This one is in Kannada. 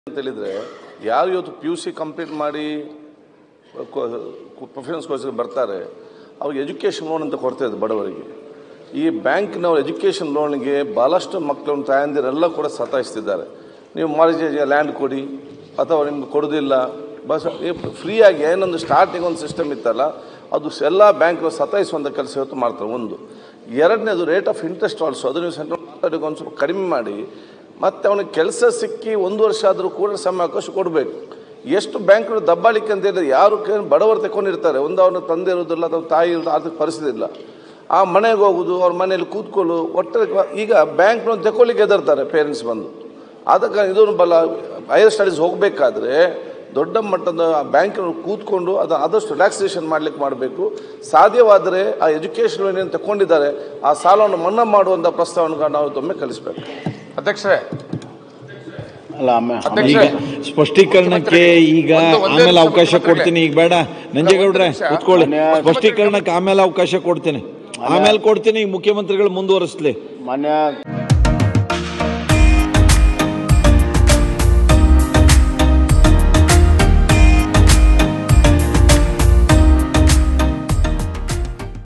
ಅಂತ ಹೇಳಿದರೆ ಯಾರು ಇವತ್ತು ಪಿ ಯು ಸಿ ಕಂಪ್ಲೀಟ್ ಮಾಡಿ ಪ್ರೊಫೆಷನಲ್ಸ್ ಕೋರ್ಸ್ಗೆ ಬರ್ತಾರೆ ಅವ್ರಿಗೆ ಎಜುಕೇಷನ್ ಲೋನ್ ಅಂತ ಕೊಡ್ತಾ ಇದೆ ಬಡವರಿಗೆ ಈ ಬ್ಯಾಂಕ್ನವ್ರು ಎಜುಕೇಷನ್ ಲೋನ್ಗೆ ಭಾಳಷ್ಟು ಮಕ್ಕಳನ್ನು ತಾಯಂದಿರೆಲ್ಲ ಕೂಡ ಸತಾಯಿಸ್ತಿದ್ದಾರೆ ನೀವು ಮಾರ್ಜೇಜ್ ಲ್ಯಾಂಡ್ ಕೊಡಿ ಅಥವಾ ನಿಮ್ಗೆ ಕೊಡೋದಿಲ್ಲ ಬಸ್ ಫ್ರೀಯಾಗಿ ಏನೊಂದು ಸ್ಟಾರ್ಟಿಂಗ್ ಒಂದು ಸಿಸ್ಟಮ್ ಇತ್ತಲ್ಲ ಅದು ಎಲ್ಲ ಬ್ಯಾಂಕ್ಗಳು ಸತಾಯಿಸುವಂಥ ಕೆಲಸ ಇವತ್ತು ಮಾಡ್ತಾರೆ ಒಂದು ಎರಡನೇದು ರೇಟ್ ಆಫ್ ಇಂಟ್ರೆಸ್ಟ್ ಆಲ್ಸೋ ಅದು ನೀವು ಸೆಂಟ್ರಲ್ ಒಂದು ಸ್ವಲ್ಪ ಕಡಿಮೆ ಮಾಡಿ ಮತ್ತು ಅವನಿಗೆ ಕೆಲಸ ಸಿಕ್ಕಿ ಒಂದು ವರ್ಷ ಆದರೂ ಕೂಡ ಸಮಯ ಅವಕಾಶ ಕೊಡಬೇಕು ಎಷ್ಟು ಬ್ಯಾಂಕ್ಗಳು ದಬ್ಬಾಳಿಕೆ ಅಂತ ಹೇಳಿದ್ರೆ ಯಾರು ಕೆ- ಬಡವರು ತಗೊಂಡಿರ್ತಾರೆ ಒಂದು ಅವನ ತಂದೆ ಇರೋದಿಲ್ಲ ಅಥವಾ ತಾಯಿ ಇರೋದು ಆರ್ಥಿಕ ಪರಿಸ್ಥಿತಿ ಇಲ್ಲ ಆ ಮನೆಗೆ ಹೋಗೋದು ಅವ್ರ ಮನೇಲಿ ಕೂತ್ಕೊಳ್ಳು ಒಟ್ಟಾರೆ ಈಗ ಬ್ಯಾಂಕ್ನವ್ರು ತಗೊಳ್ಳಿಕ್ಕೆ ಹೆದರ್ತಾರೆ ಪೇರೆಂಟ್ಸ್ ಬಂದು ಅದಕ್ಕೆ ಇದನ್ನು ಬಲ ಹೈಯರ್ ಸ್ಟಡೀಸ್ ಹೋಗಬೇಕಾದ್ರೆ ದೊಡ್ಡ ಮಟ್ಟದ ಬ್ಯಾಂಕ್ನವ್ರು ಕೂತ್ಕೊಂಡು ಅದು ಆದಷ್ಟು ರಿಲ್ಯಾಕ್ಸೇಷನ್ ಮಾಡ್ಲಿಕ್ಕೆ ಮಾಡಬೇಕು ಸಾಧ್ಯವಾದರೆ ಆ ಎಜುಕೇಷನ್ ಏನೇನು ತಗೊಂಡಿದ್ದಾರೆ ಆ ಸಾಲವನ್ನು ಮನ್ನಾ ಮಾಡುವಂಥ ಪ್ರಸ್ತಾವನೆ ನಾವು ಒಮ್ಮೆ ಕಲಿಸಬೇಕು ಅಧ್ಯಕ್ಷರೇ ಅಲ್ಲ ಆಮೆ- ಅಧ್ಯಕ್ಷರೇ. ಈಗ ಸ್ಪಷ್ಟೀಕರಣಕ್ಕೆ ಈಗ ಒಂದು- ಒಂದೇ ಆಮೇಲೆ ನಿಮಿಷ ಅವಕಾಶ ಮುಖ್ಯಮಂತ್ರಿಗಳೇ. ಕೊಡ್ತೀನಿ ಈಗ ಬೇಡ ನಂಜೇಗೌಡ್ರೆ ನಿಮಿಷ. ಕೂತ್ಕೊಳ್ಳಿ ಮಾನ್ಯ- ಸ್ಪಷ್ಟೀಕರಣಕ್ಕೆ ಆಮೇಲೆ ಅವಕಾಶ ಕೊಡ್ತೀನಿ ಆಮೇಲೆ ಕೊಡ್ತೀನಿ ಈಗ ಮುಖ್ಯಮಂತ್ರಿಗಳು ಮುಂದುವರಿಸ್ಲಿ ಮಾನ್ಯ